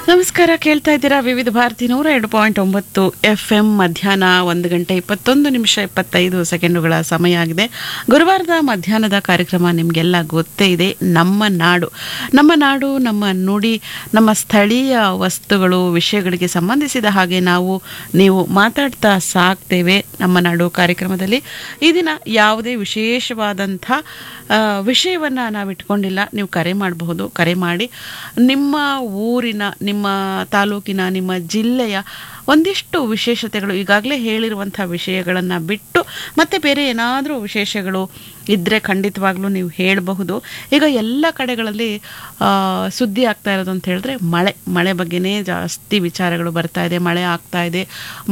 ನಮಸ್ಕಾರ ಕೇಳ್ತಾ ಇದ್ದೀರಾ ವಿವಿಧ ಭಾರತಿ ನೂರ ಎರಡು ಪಾಯಿಂಟ್ ಒಂಬತ್ತು ಎಫ್ ಎಂ ಮಧ್ಯಾಹ್ನ ಒಂದು ಗಂಟೆ ಇಪ್ಪತ್ತೊಂದು ನಿಮಿಷ ಇಪ್ಪತ್ತೈದು ಸೆಕೆಂಡುಗಳ ಸಮಯ ಆಗಿದೆ ಗುರುವಾರದ ಮಧ್ಯಾಹ್ನದ ಕಾರ್ಯಕ್ರಮ ನಿಮಗೆಲ್ಲ ಗೊತ್ತೇ ಇದೆ ನಮ್ಮ ನಾಡು ನಮ್ಮ ನಾಡು ನಮ್ಮ ನುಡಿ ನಮ್ಮ ಸ್ಥಳೀಯ ವಸ್ತುಗಳು ವಿಷಯಗಳಿಗೆ ಸಂಬಂಧಿಸಿದ ಹಾಗೆ ನಾವು ನೀವು ಮಾತಾಡ್ತಾ ಸಾಕ್ತೇವೆ ನಮ್ಮ ನಾಡು ಕಾರ್ಯಕ್ರಮದಲ್ಲಿ ಈ ದಿನ ಯಾವುದೇ ವಿಶೇಷವಾದಂಥ ವಿಷಯವನ್ನು ನಾವು ಇಟ್ಕೊಂಡಿಲ್ಲ ನೀವು ಕರೆ ಮಾಡಬಹುದು ಕರೆ ಮಾಡಿ ನಿಮ್ಮ ಊರಿನ ನಿಮ್ಮ ತಾಲೂಕಿನ ನಿಮ್ಮ ಜಿಲ್ಲೆಯ ಒಂದಿಷ್ಟು ವಿಶೇಷತೆಗಳು ಈಗಾಗಲೇ ಹೇಳಿರುವಂಥ ವಿಷಯಗಳನ್ನು ಬಿಟ್ಟು ಮತ್ತೆ ಬೇರೆ ಏನಾದರೂ ವಿಶೇಷಗಳು ಇದ್ದರೆ ಖಂಡಿತವಾಗ್ಲೂ ನೀವು ಹೇಳಬಹುದು ಈಗ ಎಲ್ಲ ಕಡೆಗಳಲ್ಲಿ ಆ, ಸುದ್ದಿ ಆಗ್ತಾ ಇರೋದು ಅಂತ ಹೇಳಿದ್ರೆ ಮಳೆ ಮಳೆ ಬಗ್ಗೆನೇ ಜಾಸ್ತಿ ವಿಚಾರಗಳು ಬರ್ತಾ ಇದೆ ಮಳೆ ಆಗ್ತಾ ಇದೆ